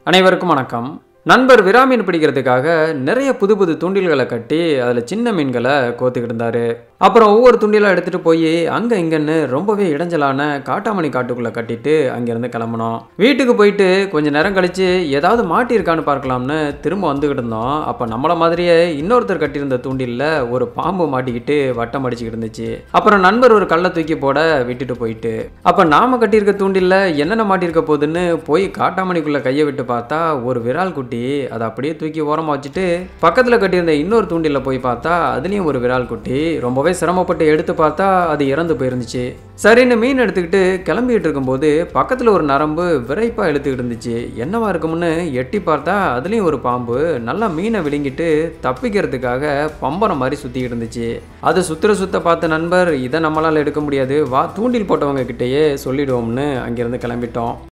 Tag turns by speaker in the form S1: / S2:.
S1: அனைவருக்கும் வணக்கம் நண்பர் விராமீன் பிடிக்கிறதுக்காக நிறைய புது புது தூண்டில்களை கட்டி அதில் சின்ன மீன்களை கோத்துக்கிட்டு இருந்தாரு அப்புறம் ஒவ்வொரு தூண்டிலாக எடுத்துகிட்டு போய் அங்கே இங்கன்னு ரொம்பவே இடைஞ்சலான காட்டாமணி காட்டுக்குள்ளே கட்டிட்டு அங்கேருந்து கிளம்புனோம் வீட்டுக்கு போயிட்டு கொஞ்சம் நேரம் கழித்து ஏதாவது மாட்டியிருக்கான்னு பார்க்கலாம்னு திரும்ப வந்துக்கிட்டு இருந்தோம் அப்போ நம்மளை மாதிரியே இன்னொருத்தர் கட்டியிருந்த தூண்டிலில் ஒரு பாம்பு மாட்டிக்கிட்டு வட்டம் அடிச்சுக்கிட்டு இருந்துச்சு அப்புறம் நண்பர் ஒரு கல்லை தூக்கி போட விட்டுட்டு போயிட்டு அப்போ நாம கட்டியிருக்க தூண்டில்ல என்னென்ன மாட்டியிருக்க போகுதுன்னு போய் காட்டாமணிக்குள்ளே கையை விட்டு பார்த்தா ஒரு விரால் குட்டி அதை அப்படியே தூக்கி ஓரமாக வச்சுட்டு பக்கத்தில் கட்டியிருந்த இன்னொரு தூண்டில போய் பார்த்தா அதுலேயும் ஒரு விரால் குட்டி ரொம்பவே சிரமப்பட்டு எடுத்து பார்த்தா அது இறந்து போயிருந்துச்சு சரின்னு மீன் எடுத்துக்கிட்டு கிளம்பிட்டு இருக்கும்போது பக்கத்தில் ஒரு நரம்பு விரைப்பாக இழுத்துக்கிட்டு இருந்துச்சு என்னவா இருக்கும்னு எட்டி பார்த்தா அதுலேயும் ஒரு பாம்பு நல்லா மீனை விழுங்கிட்டு தப்பிக்கிறதுக்காக பம்பரம் மாதிரி சுற்றிக்கிட்டு இருந்துச்சு அது சுற்றுற சுத்த பார்த்த நண்பர் இதை நம்மளால் எடுக்க முடியாது வா தூண்டில் போட்டவங்க கிட்டேயே சொல்லிடுவோம்னு அங்கேருந்து கிளம்பிட்டோம்